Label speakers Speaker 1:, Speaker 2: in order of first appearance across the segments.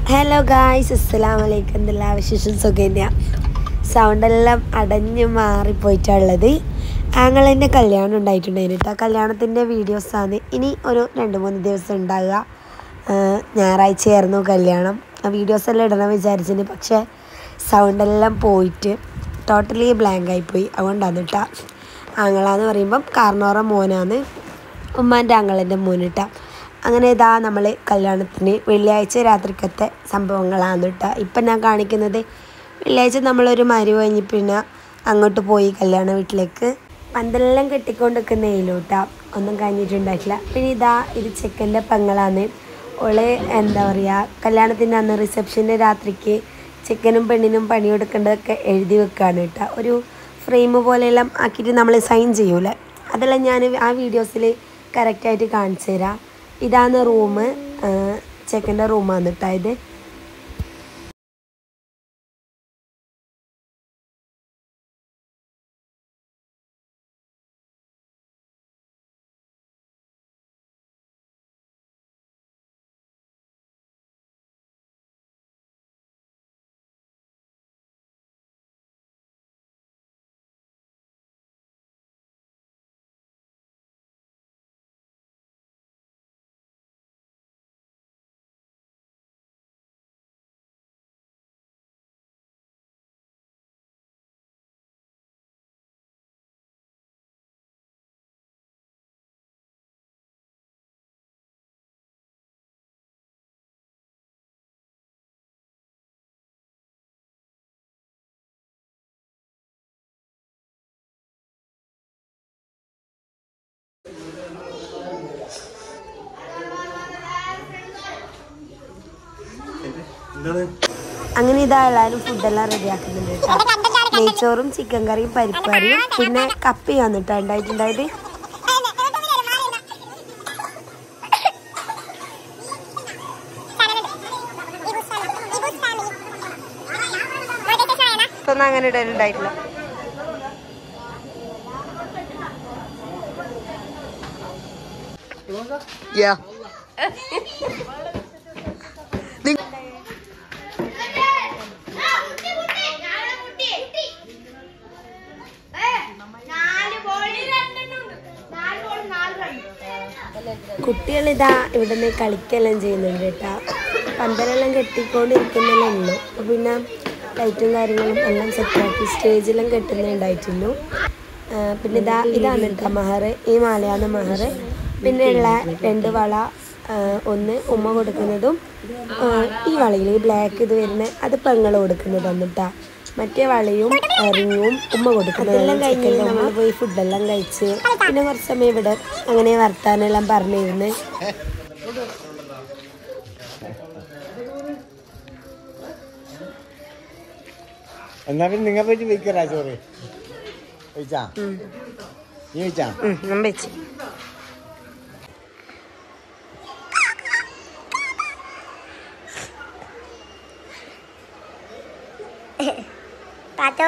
Speaker 1: Hello guys അസ്സലാം വലൈക്കും എന്തെല്ലാം വിശേഷം സുഖന്യ സൗണ്ടെല്ലാം അടഞ്ഞ് മാറിപ്പോയിട്ടുള്ളത് ആങ്ങളെൻ്റെ കല്യാണം ഉണ്ടായിട്ടുണ്ടായിരുന്നു കേട്ടോ കല്യാണത്തിൻ്റെ വീഡിയോസാണ് ഇനി ഒരു രണ്ട് മൂന്ന് ദിവസം ഉണ്ടാകുക ആഹ് ഞായറാഴ്ചയായിരുന്നു കല്യാണം ആ വീഡിയോസ് എല്ലാം ഇടണം വിചാരിച്ചിന് പക്ഷേ സൗണ്ടെല്ലാം പോയിട്ട് ടോട്ടലി ബ്ലാങ്ക് ആയിപ്പോയി അതുകൊണ്ടാണ് കേട്ടോ ആങ്ങളാന്ന് പറയുമ്പം കാർണോറ മോനാണ് ഉമ്മാൻ്റെ ആങ്ങളൻ്റെ മോനിട്ട അങ്ങനെ ഇതാ നമ്മൾ കല്യാണത്തിന് വെള്ളിയാഴ്ച രാത്രിക്കത്തെ സംഭവങ്ങളാണ് കേട്ടോ ഇപ്പം ഞാൻ കാണിക്കുന്നത് വെള്ളിയാഴ്ച നമ്മളൊരു മരി കഴിഞ്ഞ് പിന്നെ അങ്ങോട്ട് പോയി കല്യാണ വീട്ടിലേക്ക് പന്തലെല്ലാം കെട്ടിക്കൊണ്ട് നിൽക്കുന്നതിലോട്ടാ ഒന്നും കഴിഞ്ഞിട്ടുണ്ടായിട്ടില്ല പിന്നെ ഇതാ ഇത് ചെക്കൻ്റെ പെങ്ങളാണ് ഓള് എന്താ പറയുക കല്യാണത്തിൻ്റെ അന്ന് റിസപ്ഷൻ്റെ രാത്രിക്ക് ചെക്കനും പെണ്ണിനും പണിയെടുക്കേണ്ടതൊക്കെ എഴുതി വെക്കുകയാണ് കേട്ടോ ഒരു ഫ്രെയിം പോലെയെല്ലാം ആക്കിയിട്ട് നമ്മൾ സൈൻ ചെയ്യൂലേ അതെല്ലാം ഞാൻ ആ വീഡിയോസിൽ കറക്റ്റായിട്ട് കാണിച്ചു തരാം ഇതാണ് റൂം ചെക്കൻ്റെ റൂമാണ് കേട്ടോ ഇത് അങ്ങനെ ഇതാ എല്ലാവരും ഫുഡെല്ലാം റെഡിയാക്കുന്നുണ്ട് കേട്ടോ നെയ്ച്ചോറും ചിക്കൻ കറിയും പരിപ്പ് കറിയും പിന്നെ കപ്പി വന്നിട്ടാണ് ഉണ്ടായിട്ടുണ്ടായത് ഒന്നും അങ്ങനെ ഇടലുണ്ടായിട്ടില്ല
Speaker 2: Yeah.
Speaker 1: കുട്ടികളിതാ ഇവിടുന്ന് കളിക്കെല്ലാം ചെയ്യുന്നുണ്ട് കേട്ടോ പന്തലെല്ലാം കെട്ടിക്കൊണ്ടിരിക്കുന്നല്ലേ ഉള്ളൂ അപ്പോൾ പിന്നെ ലൈറ്റും കാര്യങ്ങളും എല്ലാം സെറ്റാക്കി സ്റ്റേജിലും കെട്ടുന്നുണ്ടായിട്ടുള്ളൂ ആ, പിന്നെ ഇതാ ഇതാണ് കേട്ടോ മഹർ ഈ മാലയാണ് മഹർ പിന്നെയുള്ള രണ്ട് വള ആ, ഒന്ന് ഉമ്മ കൊടുക്കുന്നതും ആ, ഈ വളയിൽ ഈ ബ്ലാക്ക് ഇത് വരുന്നത് അത് പെങ്ങൾ കൊടുക്കുന്നതാണ് കേട്ടോ മറ്റേ വളയും റിങ്ങും ഉമ്മ കൊടുക്കുന്നത് എല്ലാം കഴിഞ്ഞ് നമ്മൾ പോയി ഫുഡെല്ലാം കഴിച്ച് പിന്നെ കുറച്ച് സമയം ഇവിടെ അങ്ങനെ വർത്താനെല്ലാം പറഞ്ഞിരുന്ന്
Speaker 2: എന്നാ പിന്നെ നിങ്ങൾ പോയിട്ട് വെക്കറാ ചോറ് വെച്ചാ നീ വെച്ചാ
Speaker 1: ഞാൻ വെച്ച്
Speaker 3: പാത്തോ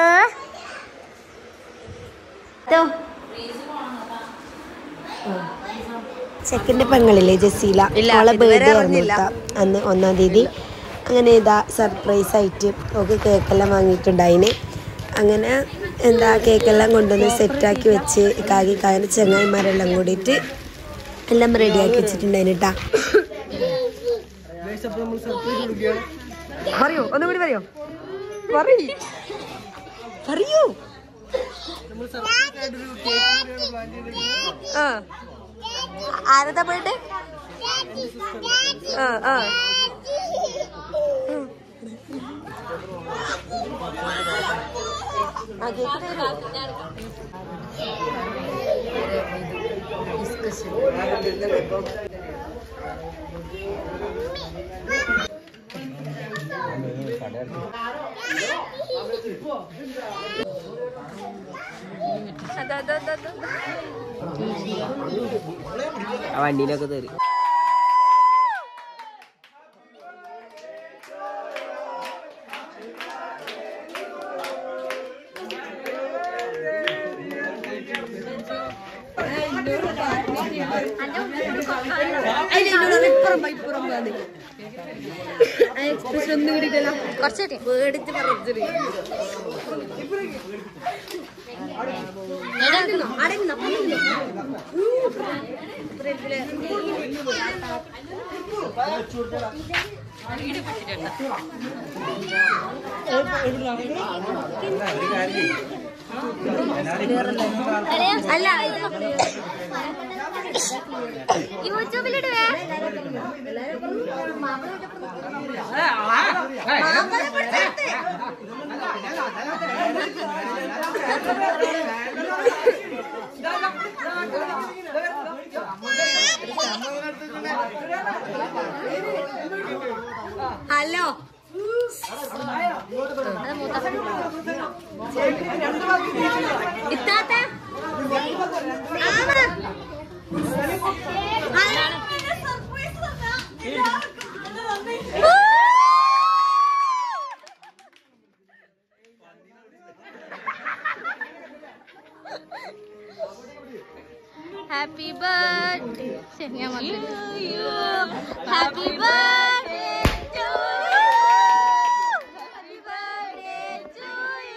Speaker 1: ചെക്കൻ്റെ പെങ്ങളില്ലേ ജസീല അവളെ ബർത്ത്ഡേ ആയിരുന്നു കേട്ടോ അന്ന് ഒന്നാം തീയതി അങ്ങനെ ഇതാ സർപ്രൈസ് ആയിട്ട് ഒക്കെ കേക്കെല്ലാം വാങ്ങിയിട്ടുണ്ടായിന് അങ്ങനെ എന്താ കേക്കെല്ലാം കൊണ്ടുവന്ന് സെറ്റാക്കി വെച്ച് കാക്കി കാകിന് ചെങ്ങായിമാരെല്ലാം കൂടിയിട്ട് എല്ലാം റെഡിയാക്കി വെച്ചിട്ടുണ്ടായിന് കേട്ടാ പറയൂ ഒന്നുകൂടി പറയോ പറയൂ പറയൂ ആ ആരതാ പോയിട്ട് ആ ആ ആ, കേക്ക് തരുമോ?
Speaker 2: ആ വണ്ടീനൊക്കെ തരും
Speaker 1: അതിൽ ഇപ്പുറം ഇപ്പുറം എക്സ്പ്രഷൻ ഒന്നും കൂടിയിട്ടല്ലോ
Speaker 3: കുറച്ചേട്ടെ
Speaker 1: പേടിച്ച് പറഞ്ഞിട്ട് അടങ്ങുന്ന
Speaker 3: അല്ല യൂട്യൂബിലിടുവേ
Speaker 1: ഹലോ
Speaker 3: ഇത്താത്ത ഹാപ്പി ബർത്ത്ഡേ ഞാൻ happy birthday to happy birthday to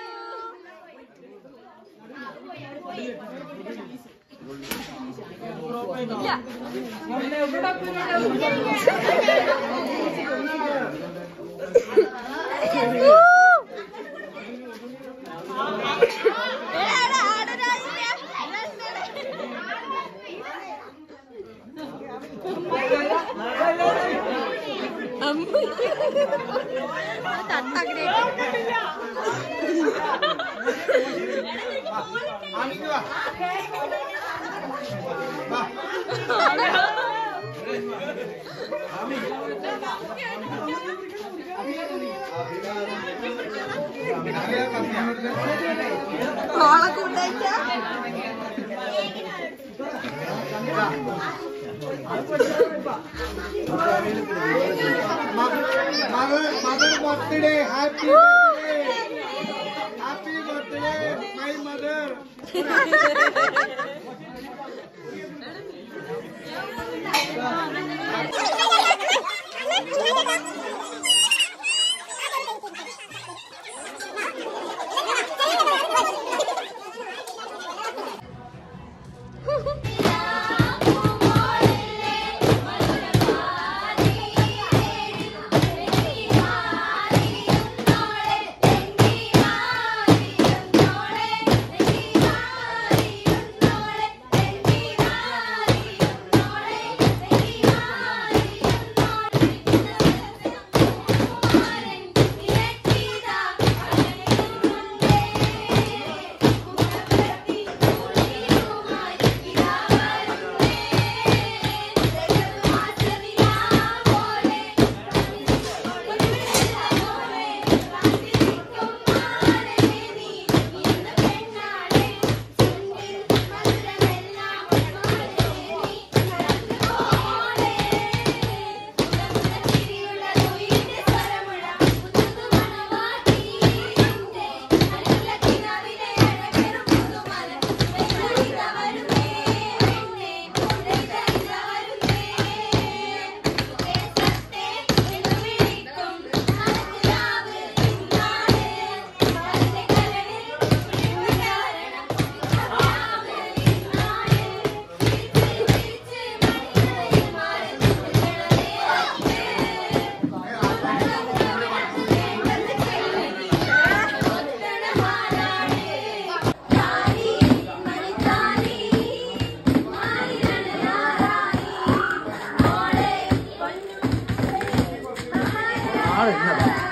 Speaker 1: ഓളെ കൂട്ടായിട്ടാ
Speaker 2: mother birthday happy birthday happy birthday my mother ആള് ഇന്നതാ